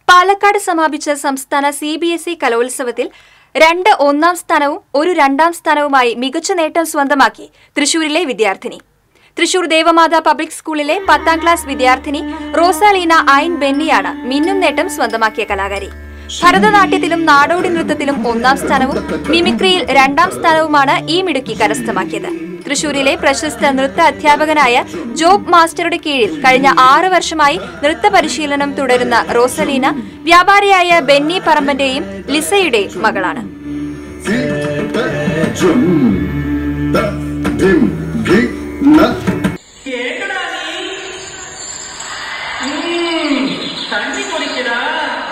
പാലക്കാട് സമാപിച്ച സംസ്ഥാന C B S E കലോത്സവത്തിൽ രണ്ട് ഒന്നാം സ്ഥാനവും ഒരു രണ്ടാം സ്ഥാനവുമായി മികച്ച നേട്ടം സ്വന്തമാക്കി തൃശൂരിലെ വിദ്യാർത്ഥിനി തൃശൂർ ദേവമാത പബ്ലിക് സ്കൂളിലെ പത്താം ക്ലാസ് വിദ്യാർത്ഥിനി റോസാലീന ഐൻ ബെന്നിയാണ് മിന്നും നേട്ടം സ്വന്തമാക്കിയ കലാകാരി ഭരതനാട്യത്തിലും നാടോടി നൃത്തത്തിലും ഒന്നാം സ്ഥാനവും മിമിക്രിയിൽ രണ്ടാം സ്ഥാനവുമാണ് ഈ മിടുക്കി കരസ്ഥമാക്കിയത് തൃശൂരിലെ പ്രശസ്ത നൃത്ത അധ്യാപകനായ ജോബ് മാസ്റ്ററുടെ കീഴിൽ കഴിഞ്ഞ ആറ് വർഷമായി നൃത്ത പരിശീലനം തുടരുന്ന റോസലീന വ്യാപാരിയായ ബെന്നി പറമ്പന്റെയും ലിസയുടെയും മകളാണ് ജും ത ധിം ധി ന கேக்குடா நீ ம், தண்ணி குடிக்கிறா